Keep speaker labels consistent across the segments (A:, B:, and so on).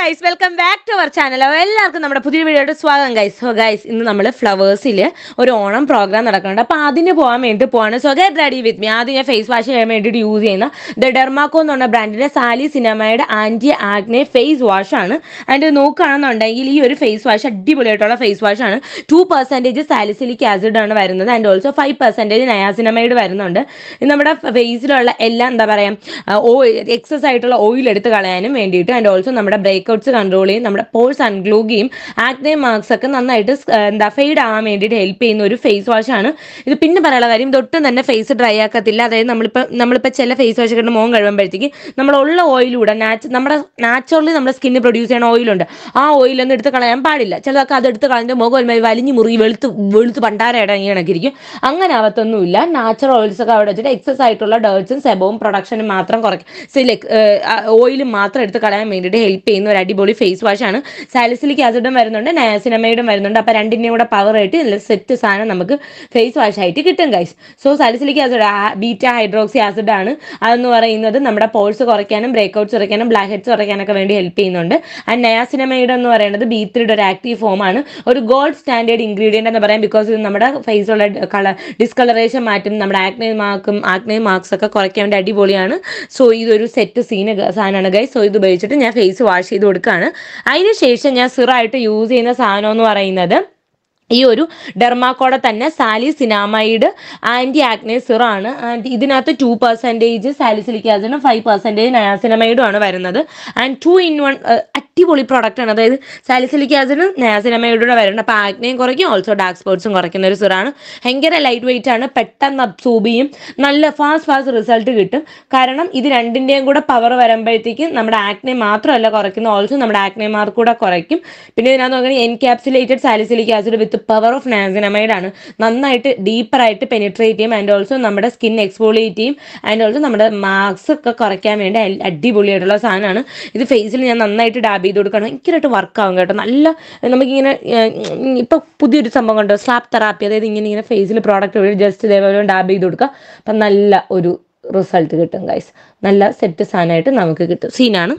A: Guys welcome back to our channel എല്ലാവർക്കും നമ്മുടെ പുതിയ വീഡിയോയുടെ സ്വാഗതം ഗൈസ് സോ ഗൈസ് ഇന്ന് നമ്മൾ ഫ്ലവേഴ്സിൽ ഒരു ഓണം പ്രോഗ്രാം നടക്കുന്നുണ്ട് അപ്പോൾ അതിന് പോകാൻ വേണ്ടി പോവാണ് so get ready with me ആദ്യം ഞാൻ ഫേസ് വാഷ് ചെയ്യാൻ വേണ്ടിയിട്ട് യൂസ് ചെയ്യുന്ന ദ ഡെർമാക്കോ എന്ന് പറഞ്ഞ ബ്രാൻഡിന്റെ സാലി സിനിമയുടെ ആന്റി ആഗ്നെ ഫേസ് വാഷ് ആണ് ആൻഡ് നോക്കുകയാണെന്നുണ്ടെങ്കിൽ ഈ ഒരു ഫേസ് വാഷ് അടിപൊളിയായിട്ടുള്ള ഫേസ് വാഷ് ആണ് ടു പെർസെൻറ്റേജ് സാലിസിലിക് ആസിഡ് ആണ് വരുന്നത് and also five percentage niacinamide വരുന്നുണ്ട് ഇത് നമ്മുടെ ഫേസിലുള്ള എല്ലാം എന്താ പറയുക ഓയിൽ എക്സസ് ആയിട്ടുള്ള ഓയിൽ എടുത്ത് കളയാനും വേണ്ടിയിട്ട് ആൻഡ് ഓൾസോ നമ്മുടെ ബ്രേക്ക്ഔട്ട്സ് കൺട്രോൾ ചെയ്യും നമ്മുടെ പോഴ്സ് അൺഗ്ലൂ ചെയ്യും ആക്നെ മാർക്സ് ഒക്കെ നന്നായിട്ട് സ്- ആ, എന്താ ഫെയ്ഡ് ആവാൻ വേണ്ടിയിട്ട് ഹെൽപ്പ് ചെയ്യുന്ന ഒരു ഫേസ് വാഷ് ആണ് ഇത് പിന്നെ പറയാനുള്ള കാര്യം തൊട്ടും തന്നെ ഫേസ് ഡ്രൈ ആക്കത്തില്ല അതായത് നമ്മളിപ്പോൾ നമ്മളിപ്പോൾ ചില ഫേസ് വാഷ് ഒക്കെ മോൻ കഴിയുമ്പോഴത്തേക്ക് നമ്മളുള്ള ഓയിലൂടെ നാച്ച് നമ്മുടെ നാച്ചുറലി നമ്മുടെ സ്കിന്നിൽ പ്രൊഡ്യൂസ് ചെയ്യുന്ന ഓയിലുണ്ട് ആ ഓയിലൊന്നും എടുത്ത് കളയാൻ പാടില്ല ചിലതൊക്കെ അത് എടുത്ത് കളഞ്ഞിട്ട് മുഖം ഒരുമാതിരി വലിഞ്ഞു മുറുകി വെളുത്ത് വെളുത്ത് പണ്ടാരയുടെ കണക്കിരിക്കും അങ്ങനെ ആവത്തൊന്നുമില്ല നാച്ചുറൽ ഓയിൽസ് ഒക്കെ അവിടെ വെച്ചിട്ട് എക്സസ് ആയിട്ടുള്ള ഡേർട്സും സെബവും പ്രൊഡക്ഷനും മാത്രം കുറയ്ക്കും സിലക് ഓയിലും മാത്രം എടുത്ത് കളയാൻ വേണ്ടിയിട്ട് ഹെൽപ്പ് ചെയ്യുന്ന ഒരു അടിപൊളി ഫേസ് വാഷ് ആണ് സാലിസിലിക് ആസിഡും വരുന്നുണ്ട് നയാസിനമൈഡും വരുന്നുണ്ട് അപ്പോൾ രണ്ടിൻ്റെയും കൂടെ പവർ ആയിട്ട് നല്ല സെറ്റ് സാധനം നമുക്ക് ഫേസ് വാഷ് ആയിട്ട് കിട്ടും guys so salicylic acid beta hydroxy acid ആണ് അതെന്ന് പറയുന്നത് നമ്മുടെ പോൾസ് കുറയ്ക്കാനും ബ്രേക്ക്ഔട്ട്സ് കുറയ്ക്കാനും ബ്ലാക്ക് ഹെഡ്സ് കുറയ്ക്കാനൊക്കെ വേണ്ടി ഹെൽപ്പ് ചെയ്യുന്നുണ്ട് ആൻഡ് നയാസിനമൈഡ് എന്ന് പറയുന്നത് ബി ത്രീയുടെ ഒരു ആക്റ്റീവ് ഫോം ആണ് ഒരു ഗോൾഡ് സ്റ്റാൻഡേർഡ് ഇൻഗ്രീഡിയൻ്റ് എന്ന് പറയാം ബിക്കോസ് ഇത് നമ്മുടെ ഫേസിലുള്ള കളർ ഡിസ്കളറേഷൻ മാറ്റും നമ്മുടെ ആക്നെ മാർക്കും ആക്നെ മാർക്സ് ഒക്കെ കുറയ്ക്കാൻ വേണ്ടി അടിപൊളിയാണ് സോ ഇതൊരു സെറ്റ് സീന സാധനമാണ് ഗൈസ് സോ ഇത് ഉപയോഗിച്ചിട്ട് ഞാൻ ഫേസ് വാഷ് ചെയ്ത് കൊടുക്കുകയാണ് അതിന് ശേഷം ഞാൻ സിറായിട്ട് യൂസ് ചെയ്യുന്ന സാധനം എന്ന് പറയുന്നത് ഈ ഒരു ഡെർമാക്കോടെ തന്നെ സാലി സിനാമൈഡ് ആൻറ്റി ആക്നെ സിറാണ് ആൻഡ് ഇതിനകത്ത് ടു പെർസെൻറ്റേജ് സാലിസിലിക് ആസിഡും ഫൈവ് പെർസെൻറ്റേജ് നയാസിനമൈഡും ആണ് വരുന്നത് ആൻഡ് ടു ഇൻ വൺ അടിപൊളി പ്രോഡക്റ്റ് ആണ് അതായത് സാലിസിലിക് ആസിഡും നയാസിനമൈഡൂടെ വരുന്നുണ്ട് അപ്പോൾ ആക്നെയും കുറയ്ക്കും ഓൾസോ ഡാർക്ക് സ്പോട്ട്സും കുറയ്ക്കുന്ന ഒരു സിറാണ് ഭയങ്കര ലൈറ്റ് വെയിറ്റ് ആണ് പെട്ടെന്ന് അബ്സൂബ് ചെയ്യും നല്ല ഫാസ്റ്റ് ഫാസ്റ്റ് റിസൾട്ട് കിട്ടും കാരണം ഇത് രണ്ടിൻ്റെയും കൂടെ പവർ വരുമ്പോഴത്തേക്ക് നമ്മുടെ ആക്നെ മാത്രമല്ല കുറയ്ക്കുന്ന ഓൾസോ നമ്മുടെ ആക്നെ മാർക്ക് കൂടെ കുറയ്ക്കും പിന്നെ ഇതിനകത്ത് നോക്കുകയാണെങ്കിൽ encapsulated salicylic acid with power of niacinamide ആണ് നന്നായിട്ട് ഡീപ്പറായിട്ട് പെനിട്രേറ്റ് ചെയ്യും ആൻഡ് ഓൾസോ നമ്മുടെ സ്കിൻ എക്സ്പോളിയേറ്റ് ചെയ്യും ആൻഡ് ഓൾസോ നമ്മുടെ മാർക്സ് ഒക്കെ കുറയ്ക്കാൻ വേണ്ടി അൽ- അടിപൊളിയായിട്ടുള്ള സാധനമാണ് ഇത് ഫേസിൽ ഞാൻ നന്നായിട്ട് ഡാബ് ചെയ്ത് കൊടുക്കണം ഭയങ്കരമായിട്ട് വർക്ക് ആവും കേട്ടോ നല്ല നമുക്കിങ്ങനെ ഇപ്പോൾ പുതിയൊരു സംഭവം കണ്ടോ സ്ലാപ്പ് തെറാപ്പി അതായത് ഇങ്ങനെ ഇങ്ങനെ ഫേസിൽ പ്രോഡക്റ്റ് ജസ്റ്റ് ഇതേപോലെ ഡാബ് ചെയ്ത് കൊടുക്കുക അപ്പം നല്ല ഒരു റിസൾട്ട് കിട്ടും ഗൈസ് നല്ല സെറ്റ് സാധനമായിട്ട് നമുക്ക് കിട്ടും സീനാണ്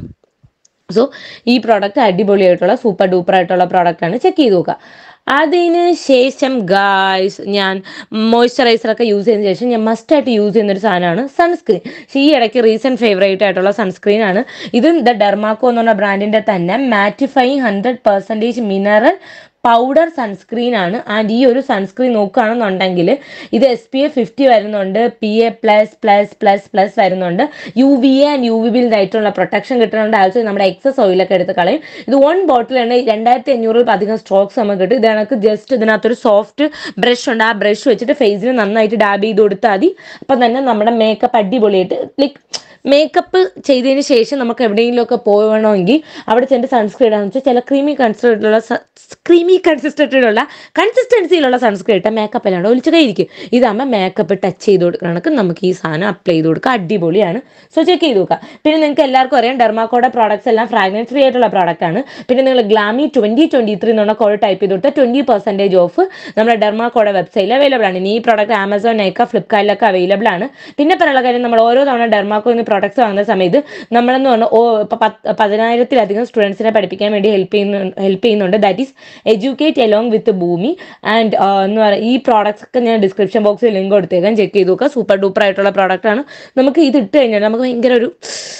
A: സോ ഈ പ്രോഡക്റ്റ് അടിപൊളിയായിട്ടുള്ള സൂപ്പർ ഡൂപ്പർ ആയിട്ടുള്ള പ്രോഡക്റ്റ് ആണ് ചെക്ക് ചെയ്ത് നോക്കുക അതിന് ശേഷം ഗായ്സ് ഞാൻ മോയ്സ്ചറൈസർ ഒക്കെ യൂസ് ചെയ്തതിന് ശേഷം ഞാൻ മസ്റ്റ് ആയിട്ട് യൂസ് ചെയ്യുന്ന ഒരു സാധനമാണ് സൺസ്ക്രീൻ ഈ ഇടയ്ക്ക് റീസെൻറ്റ് ഫേവറേറ്റ് ആയിട്ടുള്ള സൺസ്ക്രീൻ ആണ് ഇത് ദ ഡെർമാക്കോ എന്ന് പറഞ്ഞ ബ്രാൻഡിന്റെ തന്നെ mattifying hundred percentage mineral powder sunscreen ആണ് ആൻഡ് ഈ ഒരു സൺസ്ക്രീൻ നോക്കുകയാണെന്നുണ്ടെങ്കിൽ ഇത് എസ് പി എ ഫിഫ്റ്റി വരുന്നുണ്ട് P A plus plus plus plus വരുന്നുണ്ട് U V A and U V B ആയിട്ടുള്ള പ്രൊട്ടക്ഷൻ കിട്ടുന്നുണ്ട് ആവശ്യം നമ്മുടെ എക്സസ് ഓയിലൊക്കെ എടുത്ത് കളയും ഇത് വൺ ബോട്ടിലാണ് രണ്ടായിരത്തി അഞ്ഞൂറിൽ അധികം സ്ട്രോക്സ് നമുക്ക് കിട്ടും ഇത് കണക്ക് ജസ്റ്റ് ഇതിനകത്തൊരു സോഫ്റ്റ് ബ്രഷ് ഉണ്ട് ആ ബ്രഷ് വെച്ചിട്ട് ഫേസിൽ നന്നായിട്ട് ഡാബ് ചെയ്ത് കൊടുത്താൽ മതി അപ്പം തന്നെ നമ്മുടെ മേക്കപ്പ് അടിപൊളിയായിട്ട് ലൈക്ക് മേക്കപ്പ് ചെയ്തതിന് ശേഷം നമുക്ക് എവിടെയെങ്കിലുമൊക്കെ പോകണമെങ്കിൽ അവിടെ ചെന്ന് സൺസ്ക്രീൻ ഇടാന്ന് വെച്ചാൽ ചില ക്രീമി കൺസിസ്റ്റൻറ്റുള്ള ക്രീമി കൺസിസ്റ്റൻറ്റിലുള്ള കൺസിസ്റ്റൻസിയിലുള്ള സൺസ്ക്രീൻ ഇട്ടാൽ മേക്കപ്പ് അല്ലാണ്ട് ഒലിച്ച് കൈയിരിക്കും ഇതാകുമ്പോൾ മേക്കപ്പ് ടച്ച് ചെയ്ത് കൊടുക്കണമെങ്കിൽ നമുക്ക് ഈ സാധനം അപ്ലൈ ചെയ്ത് കൊടുക്കുക അടിപൊളിയാണ് സോ ചെക്ക് ചെയ്ത് നോക്കുക പിന്നെ നിങ്ങൾക്ക് എല്ലാവർക്കും അറിയാം ഡെർമാക്കോടെ പ്രോഡക്ട്സ് എല്ലാം ഫ്രാഗ്രൻസ് ഫ്രീ ആയിട്ടുള്ള പ്രോഡക്റ്റ് ആണ് പിന്നെ നിങ്ങൾ ഗ്ലാമി ട്വൻറ്റി ട്വൻറ്റി ത്രീ എന്നുള്ള കോഡ് ടൈപ്പ് ചെയ്ത് കൊടുത്താൽ ട്വൻറ്റി പെർസെൻറ്റേജ് ഓഫ് നമ്മുടെ ഡെർമാക്കോടെ വെബ്സൈറ്റിൽ അവൈലബിൾ ആണ് ഇനി ഈ പ്രോഡക്റ്റ് ആമസോൺ നൈക്ക ഫ്ലിപ്കാർട്ടിലൊക്കെ അവൈലബിൾ ആണ് പിന്നെ പറയാനുള്ള കാര്യം നമ്മൾ ഓരോ തവണ ഡെർമാക്കോ എന്ന് പ്രോഡക്ട്സ് വാങ്ങുന്ന സമയത്ത് നമ്മളെന്ന് പറഞ്ഞാൽ ഓ ഇപ്പം പത്ത് പതിനായിരത്തിലധികം സ്റ്റുഡൻസിനെ പഠിപ്പിക്കാൻ വേണ്ടി ഹെൽപ്പ് ചെയ്യുന്നു ഹെൽപ്പ് ചെയ്യുന്നുണ്ട് that is educate along with Bhoomi and എന്ന് പറയുക ഈ പ്രോഡക്ട്സ് ഒക്കെ ഞാൻ ഡിസ്ക്രിപ്ഷൻ ബോക്സിൽ ലിങ്ക് കൊടുത്തേക്കാം ചെക്ക് ചെയ്ത് നോക്കുക സൂപ്പർ ഡൂപ്പർ ആയിട്ടുള്ള പ്രോഡക്റ്റ് ആണ് നമുക്ക് ഇത് ഇട്ട് കഴിഞ്ഞാൽ നമുക്ക് ഭയങ്കര ഒരു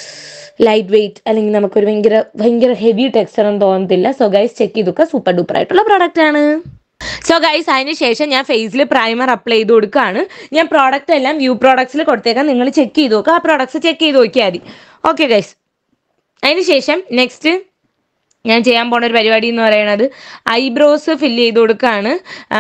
A: ലൈറ്റ് വെയിറ്റ് അല്ലെങ്കിൽ നമുക്കൊരു ഭയങ്കര ഭയങ്കര ഹെവി ടെക്സ്ചർ ഒന്നും തോന്നത്തില്ല സോ ഗൈസ് ചെക്ക് ചെയ്ത് നോക്കുക സൂപ്പർ ഡൂപ്പർ ആയിട്ടുള്ള പ്രോഡക്റ്റ് ആണ് സോ ഗൈസ് അതിന് ശേഷം ഞാൻ ഫേസിൽ പ്രൈമർ അപ്ലൈ ചെയ്ത് കൊടുക്കുകയാണ് ഞാൻ പ്രോഡക്റ്റ് എല്ലാം വ്യൂ പ്രോഡക്ട്സിൽ കൊടുത്തേക്കാം നിങ്ങൾ ചെക്ക് ചെയ്ത് നോക്കുക ആ പ്രോഡക്ട്സ് ചെക്ക് ചെയ്ത് നോക്കിയാൽ മതി ഓക്കെ ഗൈസ് അതിന് ശേഷം നെക്സ്റ്റ് ഞാൻ ചെയ്യാൻ പോണ ഒരു പരിപാടി എന്ന് പറയുന്നത് ഐബ്രോസ് ഫില്ല് ചെയ്ത് കൊടുക്കുകയാണ്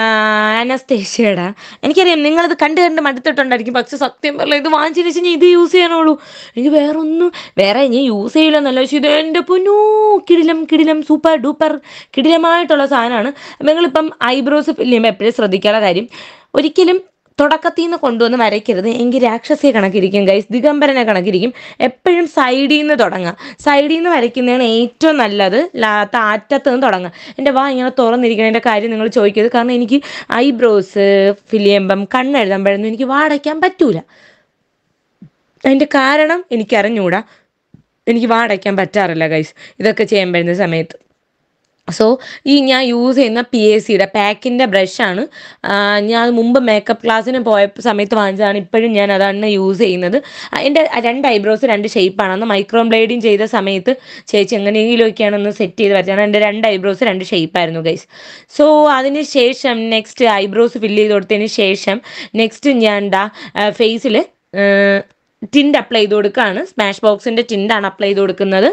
A: അനസ്തേഷ്യയുടെ എനിക്കറിയാം നിങ്ങളത് കണ്ട് കണ്ട് മടുത്തിട്ടുണ്ടായിരിക്കും പക്ഷെ സത്യം പറഞ്ഞാൽ ഇത് വാങ്ങിച്ചതിന് ശേഷം ഞാൻ ഇത് യൂസ് ചെയ്യാനുള്ളൂ എനിക്ക് വേറെ ഒന്നും വേറെ ഞാൻ യൂസ് ചെയ്യില്ലെന്നല്ല പക്ഷേ ഇത് എൻ്റെ പൊന്നൂ കിടിലം കിടിലം സൂപ്പർ ഡൂപ്പർ കിടിലമായിട്ടുള്ള സാധനമാണ് നിങ്ങളിപ്പം ഐബ്രോസ് ഫില്ല് ചെയ്യുമ്പോൾ എപ്പോഴും ശ്രദ്ധിക്കാനുള്ള കാര്യം ഒരിക്കലും തുടക്കത്തിൽ നിന്ന് കൊണ്ടുവന്ന് വരയ്ക്കരുത് എങ്കിൽ രാക്ഷസിയെ കണക്കിരിക്കും ഗൈസ് ദിഗംബരനെ കണക്കിരിക്കും എപ്പോഴും സൈഡിൽ നിന്ന് തുടങ്ങുക സൈഡിൽ നിന്ന് വരയ്ക്കുന്നതാണ് ഏറ്റവും നല്ലത് ലാ- താറ്റത്ത് നിന്ന് തുടങ്ങുക എൻ്റെ വാ ഇങ്ങനെ തുറന്നിരിക്കുന്നതിൻ്റെ കാര്യം നിങ്ങൾ ചോദിക്കരുത് കാരണം എനിക്ക് ഐബ്രോസ് ഫില്ല് ചെയ്യുമ്പം കണ്ണെഴുതുമ്പോഴൊന്നും എനിക്ക് വാടയ്ക്കാൻ പറ്റൂല അതിൻ്റെ കാരണം എനിക്കറിഞ്ഞൂടാ എനിക്ക് വാടയ്ക്കാൻ പറ്റാറില്ല ഗൈസ് ഇതൊക്കെ ചെയ്യാൻ പറ്റുന്ന സമയത്ത് സോ ഈ ഞാൻ യൂസ് ചെയ്യുന്ന പി എസ് സിയുടെ പാക്കിൻ്റെ ബ്രഷാണ് ഞാൻ അത് മുമ്പ് മേക്കപ്പ് ക്ലാസ്സിന് പോയ സമയത്ത് വാങ്ങിച്ചതാണ് ഇപ്പോഴും ഞാൻ അതാണ് യൂസ് ചെയ്യുന്നത് ആ, എൻ്റെ രണ്ട് ഐബ്രോസ് രണ്ട് ഷേപ്പാണ് അന്ന് മൈക്രോ ബ്ലേഡിങ് ചെയ്ത സമയത്ത് ചേച്ചി എങ്ങനെയെങ്കിലുമൊക്കെയാണ് ഒന്ന് സെറ്റ് ചെയ്ത് വരച്ചാണ് എൻ്റെ രണ്ട് ഐബ്രോസ് രണ്ട് ഷേപ്പായിരുന്നു ഗൈസ് സോ അതിന് ശേഷം നെക്സ്റ്റ് ഐബ്രോസ് ഫില്ല് ചെയ്ത് കൊടുത്തതിന് ശേഷം നെക്സ്റ്റ് ഞാൻ എന്താ ഫേസിൽ ടിൻഡ് അപ്ലൈ ചെയ്ത് കൊടുക്കുകയാണ് സ്മാഷ് ബോക്സിൻ്റെ ടിൻഡാണ് അപ്ലൈ ചെയ്ത് കൊടുക്കുന്നത്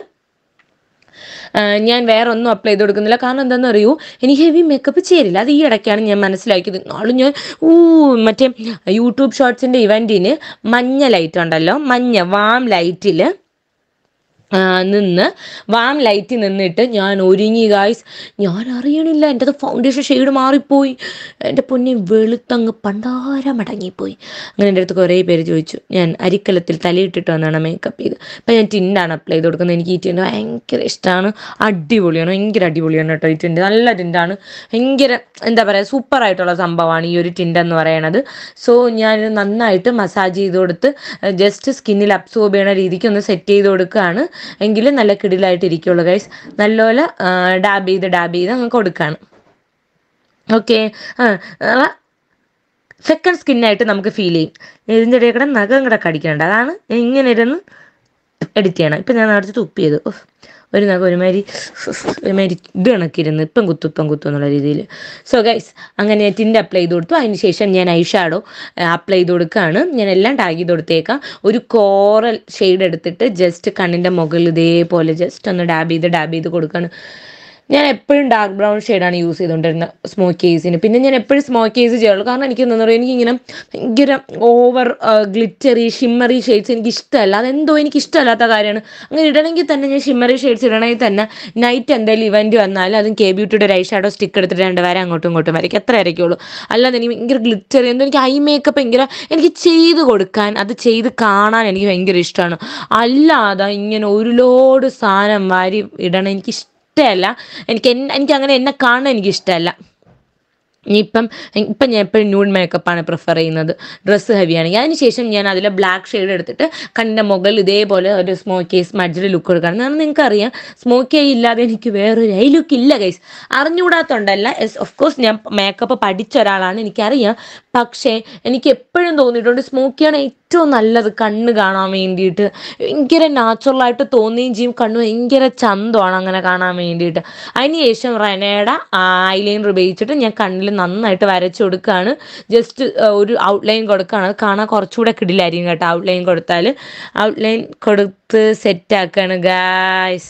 A: ആ, ഞാൻ വേറെ ഒന്നും അപ്ലൈ ചെയ്ത് കൊടുക്കുന്നില്ല കാരണം എന്താണെന്ന് അറിയൂ എനിക്ക് ഹെവി മേക്കപ്പ് ചേരില്ല അത് ഈ ഇടയ്ക്കാണ് ഞാൻ മനസ്സിലാക്കിയത് നാളും ഞാൻ ഊ മറ്റേ യൂട്യൂബ് ഷോർട്സിൻ്റെ ഇവൻറ്റിന് മഞ്ഞ ലൈറ്റ് ഉണ്ടല്ലോ മഞ്ഞ വാം ലൈറ്റിൽ നിന്ന് വാം ലൈറ്റിൽ നിന്നിട്ട് ഞാൻ ഒരുങ്ങി ഗായ്സ് ഞാൻ അറിയണില്ല എൻ്റെ അത് ഫൗണ്ടേഷൻ ഷെയ്ഡ് മാറിപ്പോയി എൻ്റെ പൊന്നി വെളുത്തങ്ങ് പണ്ടാരം അടങ്ങിപ്പോയി അങ്ങനെ എൻ്റെ അടുത്ത് കുറേ പേര് ചോദിച്ചു ഞാൻ അരിക്കലത്തിൽ തലയിട്ടിട്ട് വന്നാണ് മേക്കപ്പ് ചെയ്ത് അപ്പം ഞാൻ ടിൻഡാണ് അപ്ലൈ ചെയ്ത് കൊടുക്കുന്നത് എനിക്ക് ഈ ടിൻഡ് ഭയങ്കര ഇഷ്ടമാണ് അടിപൊളിയാണ് ഭയങ്കര അടിപൊളിയാണ് കേട്ടോ ഈ ടിൻഡ് നല്ല ടിൻഡാണ് ഭയങ്കര എന്താ പറയുക സൂപ്പറായിട്ടുള്ള സംഭവമാണ് ഈ ഒരു ടിൻഡ് എന്ന് പറയണത് സോ ഞാൻ നന്നായിട്ട് മസാജ് ചെയ്ത് കൊടുത്ത് ജസ്റ്റ് സ്കിന്നിൽ അബ്സോർബ് ചെയ്യണ രീതിക്ക് ഒന്ന് സെറ്റ് ചെയ്ത് കൊടുക്കുകയാണ് എങ്കിലും നല്ല കിടിലായിട്ട് ഇരിക്കുള്ളൂ ഗൈസ് നല്ലപോലെ ഡാബ് ചെയ്ത് ഡാബ് ചെയ്ത് അങ്ങ് കൊടുക്കുകയാണ് ഓക്കെ ആ സെക്കൻഡ് സ്കിന്നായിട്ട് നമുക്ക് ഫീൽ ചെയ്യും ഇതിൻ്റെ ഇടയിൽ കൂടെ നഖം കൂടെ കടിക്കണ്ട അതാണ് ഞാൻ ഇങ്ങനെ ഇരുന്ന് എഡിറ്റ് ചെയ്യണം ഇപ്പം ഞാൻ അടിച്ച് തുപ്പി ചെയ്തു ഉഫ്. ഒരു നഖം ഒരുമാതിരി ഒരുമാതിരി ഇത് കണക്കിരുന്ന് ഇപ്പം കുത്തു ഇപ്പം കുത്തു എന്നുള്ള രീതിയിൽ സോ ഗൈസ് അങ്ങനെ ടിൻഡ് അപ്ലൈ ചെയ്ത് കൊടുത്തു അതിന് ശേഷം ഞാൻ ഐ ഷാഡോ അപ്ലൈ ചെയ്ത് കൊടുക്കുകയാണ് ഞാൻ എല്ലാം ടാഗ് ചെയ്ത് കൊടുത്തേക്കാം ഒരു കോറൽ ഷെയ്ഡ് എടുത്തിട്ട് ജസ്റ്റ് കണ്ണിൻ്റെ മുകളിൽ ഇതേപോലെ ജസ്റ്റ് ഒന്ന് ഡാബ് ചെയ്ത് ഡാബ് ചെയ്ത് കൊടുക്കുകയാണ് ഞാൻ എപ്പോഴും ഡാർക്ക് ബ്രൗൺ ഷെയ്ഡാണ് യൂസ് ചെയ്തുകൊണ്ടിരുന്നത് സ്മോക്ക് കേസിന് പിന്നെ ഞാൻ എപ്പോഴും സ്മോക്ക് കേസ് ചെയ്യുള്ളൂ കാരണം എനിക്ക് എന്താ പറയുക എനിക്കിങ്ങനെ ഭയങ്കര ഓവർ ഗ്ലിറ്ററി ഷിമ്മറി ഷെയ്ഡ്സ് എനിക്ക് ഇഷ്ടമല്ല അതെന്തോ എനിക്ക് ഇഷ്ടമല്ലാത്ത കാര്യമാണ് അങ്ങനെ ഇടണമെങ്കിൽ തന്നെ ഞാൻ ഷിമ്മറി ഷെയ്ഡ്സ് ഇടണമെങ്കിൽ തന്നെ നൈറ്റ് എന്തെങ്കിലും ഇവൻറ്റ് വന്നാൽ അതും കെ ബ്യൂട്ടിയുടെ ഒരു ഐ ഷാഡോ സ്റ്റിക്ക് എടുത്തിട്ട് രണ്ട് വരെ അങ്ങോട്ടും ഇങ്ങോട്ടും വരയ്ക്കും എത്ര വരയ്ക്കുള്ളൂ അല്ലാതെ എനിക്ക് ഭയങ്കര ഗ്ലിറ്ററി എന്തോ എനിക്ക് ഐ മേക്കപ്പ് ഭയങ്കര എനിക്ക് ചെയ്ത് കൊടുക്കാൻ അത് ചെയ്ത് കാണാൻ എനിക്ക് ഭയങ്കര ഇഷ്ടമാണ് അല്ലാതെ ഇങ്ങനെ ഒരു ലോഡ് സാധനം വാരി ഇടണം എനിക്ക് ഇഷ്ടമല്ല എനിക്ക് എൻ- എനിക്ക് അങ്ങനെ എന്നെ കാണാൻ എനിക്ക് ഇഷ്ടമല്ല ഇനിയിപ്പം ഇപ്പം ഞാൻ എപ്പോഴും ന്യൂഡ് മേക്കപ്പാണ് പ്രിഫർ ചെയ്യുന്നത് ഡ്രസ്സ് ഹെവിയാണെങ്കിൽ അതിനുശേഷം ഞാൻ അതിൽ ബ്ലാക്ക് ഷെയ്ഡ് എടുത്തിട്ട് കണ്ണിൻ്റെ മുകളിൽ ഇതേപോലെ ഒരു സ്മോക്കി സ്മഡ്ജിൽ ലുക്ക് കൊടുക്കണം കാരണം നിങ്ങൾക്കറിയാം സ്മോക്കി ഇല്ലാതെ എനിക്ക് വേറൊരു ഐ ലുക്ക് ഇല്ല ഗൈസ് അറിഞ്ഞുകൂടാത്തോണ്ടല്ല ഓഫ് കോഴ്സ് ഞാൻ മേക്കപ്പ് പഠിച്ച ഒരാളാണ് എനിക്കറിയാം പക്ഷേ എനിക്ക് എപ്പോഴും തോന്നിയിട്ടുണ്ട് സ്മോക്കിയാണ് ഏറ്റവും നല്ലത് കണ്ണ് കാണാൻ വേണ്ടിയിട്ട് ഭയങ്കര നാച്ചുറലായിട്ട് തോന്നുകയും ചെയ്യും കണ്ണ് ഭയങ്കര ചന്തമാണ് അങ്ങനെ കാണാൻ വേണ്ടിയിട്ട് അതിനുശേഷം റെനയുടെ ഐലൈനർ ഉപയോഗിച്ചിട്ട് ഞാൻ കണ്ണിൽ നന്നായിട്ട് വരച്ചു കൊടുക്കുകയാണ് ജസ്റ്റ് ഒരു ഔട്ട്ലൈൻ കൊടുക്കുകയാണ് അത് കാണാൻ കുറച്ചുകൂടെ കിടിലായിരിക്കും കേട്ടോ ഔട്ട്ലൈൻ കൊടുത്താൽ ഔട്ട്ലൈൻ കൊടുത്ത് സെറ്റാക്കുകയാണ് ഗായ്സ്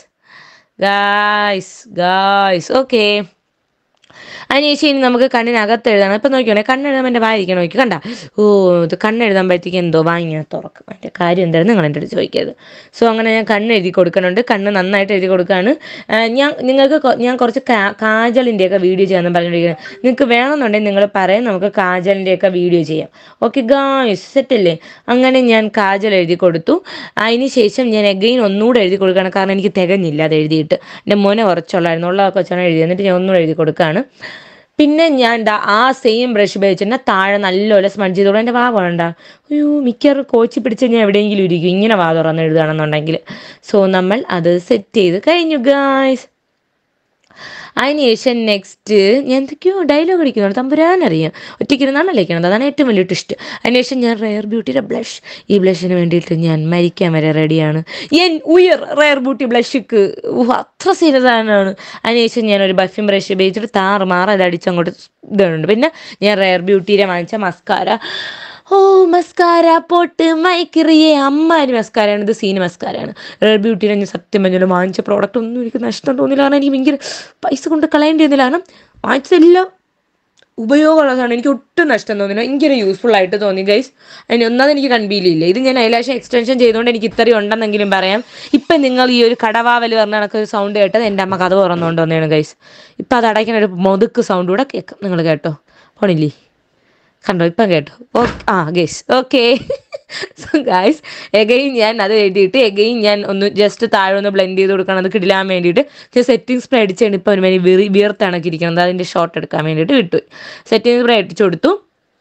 A: ഗായ്സ് ഗായ്സ് ഓക്കേ അതിനുശേഷം ഇനി നമുക്ക് കണ്ണിനകത്ത് എഴുതണം ഇപ്പം നോക്കിയോണേ കണ്ണെഴുതാൻ എൻ്റെ വായിരിക്കണം നോക്കി കണ്ട ഓ ഇത് കണ്ണെഴുതാകുമ്പോഴത്തേക്ക് എന്തോ വാങ്ങിയാൽ തുറക്കും അതിൻ്റെ കാര്യം എന്തായിരുന്നു നിങ്ങൾ എൻ്റെ അടുത്ത് ചോദിക്കരുത് സോ അങ്ങനെ ഞാൻ കണ്ണ് എഴുതി കൊടുക്കുന്നുണ്ട് കണ്ണ് നന്നായിട്ട് എഴുതി കൊടുക്കുകയാണ് ആ, ഞാൻ നിങ്ങൾക്ക് കൊ- ഞാൻ കുറച്ച് കാ- കാജലിൻ്റെയൊക്കെ വീഡിയോ ചെയ്യാമെന്ന് പറഞ്ഞിരിക്കുന്നത് നിങ്ങൾക്ക് വേണമെന്നുണ്ടെങ്കിൽ നിങ്ങൾ പറയും നമുക്ക് കാജലിൻ്റെയൊക്കെ വീഡിയോ ചെയ്യാം ഓക്കെ ഗായ്സ് സെറ്റല്ലേ അങ്ങനെ ഞാൻ കാജൽ എഴുതി കൊടുത്തു അതിന് ശേഷം ഞാൻ എഗെയിൻ ഒന്നുകൂടെ എഴുതി കൊടുക്കുകയാണ് കാരണം എനിക്ക് തികഞ്ഞില്ല അത് എഴുതിയിട്ട് എൻ്റെ മോനെ കുറച്ചുള്ളായിരുന്നു ഉള്ള കൊച്ചാണ് എഴുതി എന്നിട്ട് ഞാൻ ഒന്നുകൂടെ എഴുതി കൊടുക്കുകയാണ് പിന്നെ ഞാൻ ദാ ആ സെയിം ബ്രഷ് ഉപയോഗിച്ചിട്ട് താഴെ നല്ലപോലെ സ്മഡ്ജ് ചെയ്തോളൂ എൻ്റെ വാ വേണ്ട അയ്യോ മിക്കവാറും കോച്ചി പിടിച്ച് ഞാൻ എവിടെയെങ്കിലും ഇരിക്കും ഇങ്ങനെ വാ തുറന്ന് എഴുതുകയാണെന്നുണ്ടെങ്കിൽ സോ നമ്മൾ അത് സെറ്റ് ചെയ്ത് കഴിഞ്ഞു ഗായ്സ് അതിനുശേഷം നെക്സ്റ്റ് ഞാൻ എന്തൊക്കെയോ ഡയലോഗ് അടിക്കുന്നുണ്ട് തമ്പുരാനറിയാം ഒറ്റയ്ക്കിരുന്നാണ് അലയ്ക്കണത് അതാണ് ഏറ്റവും വലിയ ട്വിസ്റ്റ് അതിനുശേഷം ഞാൻ റെയർ ബ്യൂട്ടിയുടെ ബ്ലഷ് ഈ ബ്ലഷിന് വേണ്ടിയിട്ട് ഞാൻ മരിക്കാൻ വരെ റെഡിയാണ് എൻ ഉയർ റെയർ ബ്യൂട്ടി ബ്ലഷിക്ക് അത്ര സീരിയസാണ് അതിനുശേഷം ഞാൻ ഒരു ബഫിം ബ്രഷ് ഉപയോഗിച്ചിട്ട് താറ് മാറ് അത് അടിച്ചങ്ങോട്ട് ഇതുണ്ട് പിന്നെ ഞാൻ റെയർ ബ്യൂട്ടിയുടെ വാങ്ങിച്ച മസ്കാര ഓ മസ്കാര പോട്ട് മൈക്കിറിയെ അമ്മാരി മസ്കാരയാണ് ഇത് സീന് മസ്കാരയാണ് റെയർ ബ്യൂട്ടിയുടെ ഞാൻ സത്യം പറഞ്ഞാലും വാങ്ങിച്ച പ്രോഡക്റ്റ് ഒന്നും എനിക്ക് നഷ്ടം തോന്നില്ല കാരണം എനിക്ക് ഭയങ്കര പൈസ കൊണ്ട് കളയേണ്ടി വന്നില്ല കാരണം വാങ്ങിച്ചതെല്ലാം ഉപയോഗമുള്ളതാണ് എനിക്ക് ഒട്ടും നഷ്ടം തോന്നില്ല ഭയങ്കര യൂസ്ഫുൾ ആയിട്ട് തോന്നി ഗൈസ് അതിന് ഒന്നാമത് എനിക്ക് കൺവീലില്ല ഇത് ഞാൻ ഐലാഷ് എക്സ്റ്റൻഷൻ ചെയ്തുകൊണ്ട് എനിക്ക് ഇത്രയും ഉണ്ടെന്നെങ്കിലും പറയാം ഇപ്പം നിങ്ങൾ ഈ ഒരു കടവാവൽ പറഞ്ഞ കണക്ക് ഒരു സൗണ്ട് കേട്ടത് എൻ്റെ അമ്മ കഥ തുറന്നുകൊണ്ട് വന്നതാണ് ഗൈസ് ഇപ്പം അത് അടയ്ക്കുന്ന ഒരു മുതുക്ക് സൗണ്ട് കൂടെ കേൾക്കാം നിങ്ങൾ കേട്ടോ പോണില്ലേ കണ്ടോ ഇപ്പം കേട്ടോ ഓ ആ guys okay so guys again ഞാൻ അത് എഴുതിയിട്ട് എഗെയിൻ ഞാൻ ഒന്ന് ജസ്റ്റ് താഴെ ഒന്ന് ബ്ലെൻഡ് ചെയ്ത് കൊടുക്കണം അത് കിടിലാൻ വേണ്ടിയിട്ട് ഞാൻ സെറ്റിംഗ് സ്പ്രേ അടിച്ചാണ് ഇപ്പോൾ ഒരു മാതിരി വിറി വിയർത്താണ് ഇരിക്കുന്നത് അതിൻ്റെ ഷോട്ട് എടുക്കാൻ വേണ്ടിയിട്ട് വിട്ടു സെറ്റിംഗ് സ്പ്രേ അടിച്ചു കൊടുത്തു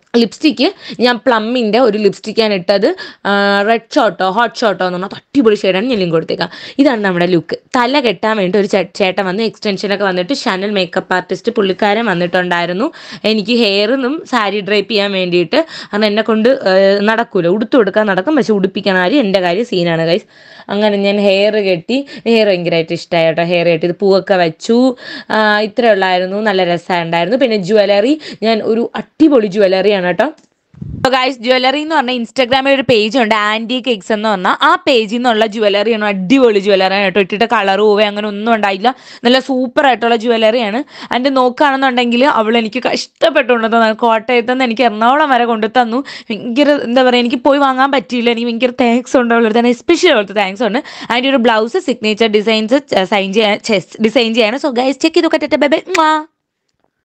A: ലിപ്സ്റ്റിക്ക് ഞാൻ പ്ലമ്മിൻ്റെ ഒരു ലിപ്സ്റ്റിക്കാണ് ഇട്ടത് റെഡ് ഷോട്ടോ ഹോട്ട് ഷോട്ടോ എന്ന് പറഞ്ഞാൽ അടിപൊളി ഷെയ്ഡാണ് ഞാൻ ലിങ്ക് കൊടുത്തേക്കാം ഇതാണ് നമ്മുടെ ലുക്ക് തല കെട്ടാൻ വേണ്ടി ഒരു ചേ- ചേട്ടൻ വന്ന് എക്സ്റ്റൻഷനൊക്കെ വന്നിട്ട് ഷാനൽ മേക്കപ്പ് ആർട്ടിസ്റ്റ് പുള്ളിക്കാരൻ വന്നിട്ടുണ്ടായിരുന്നു എനിക്ക് ഹെയറിനും സാരി ഡ്രൈപ്പ് ചെയ്യാൻ വേണ്ടിയിട്ട് കാരണം എന്നെ കൊണ്ട് ഏഹ്, നടക്കൂല ഉടുത്തു കൊടുക്കാൻ നടക്കും പക്ഷെ ഉടുപ്പിക്കണ കാര്യം എൻ്റെ കാര്യം സീനാണ് ഗൈസ് അങ്ങനെ ഞാൻ ഹെയർ കെട്ടി ഹെയർ ഭയങ്കരമായിട്ട് ഇഷ്ടമായി കേട്ടോ ഹെയർ കെട്ടി ഇത് പൂവൊക്കെ വെച്ചു ആ, ഇത്രേ ഉള്ളായിരുന്നു നല്ല രസമുണ്ടായിരുന്നു പിന്നെ ജ്വല്ലറി ഞാൻ ഒരു അടിപൊളി ജ്വല്ലറിയാണ് കേട്ടോ ഗൈസ് ജ്വല്ലറി എന്ന് പറഞ്ഞാൽ ഇൻസ്റ്റാഗ്രാമിൽ ഒരു പേജ് ഉണ്ട് ആൻറ്റി കേക്സ് എന്ന് പറഞ്ഞാൽ ആ പേജിൽ നിന്നുള്ള ജ്വല്ലറിയാണ് അടിപൊളി ജ്വല്ലറിയാണ് കേട്ടോ ഇട്ടിട്ട് കളർ പോവേ അങ്ങനെ ഒന്നും ഉണ്ടായില്ല നല്ല സൂപ്പർ ആയിട്ടുള്ള ജ്വല്ലറിയാണ് അതിൻ്റെ നോക്കുകയാണെന്നുണ്ടെങ്കിൽ അവൾ എനിക്ക് ഇഷ്ടപ്പെട്ടുകൊണ്ടു കോട്ടയത്ത് നിന്ന് എനിക്ക് എറണാകുളം വരെ കൊണ്ടു തന്നു ഭയങ്കര എന്താ പറയുക എനിക്ക് പോയി വാങ്ങാൻ പറ്റിയില്ല എനിക്ക് ഭയങ്കര താങ്ക്സ് ഉണ്ട് അവളുടെ തന്നെ എസ്പെഷ്യലി അവൾക്ക് താങ്ക്സ് ഉണ്ട് അതിൻ്റെ ഒരു ബ്ലൗസ് സിഗ്നേച്ചർ ഡിസൈൻസ് സൈൻ ചെയ്യാൻ ഡിസൈൻ ചെയ്യാണ് സോ ഗൈസ് ചെക്ക് ചെയ്തൊക്കെ ബൈ ബൈ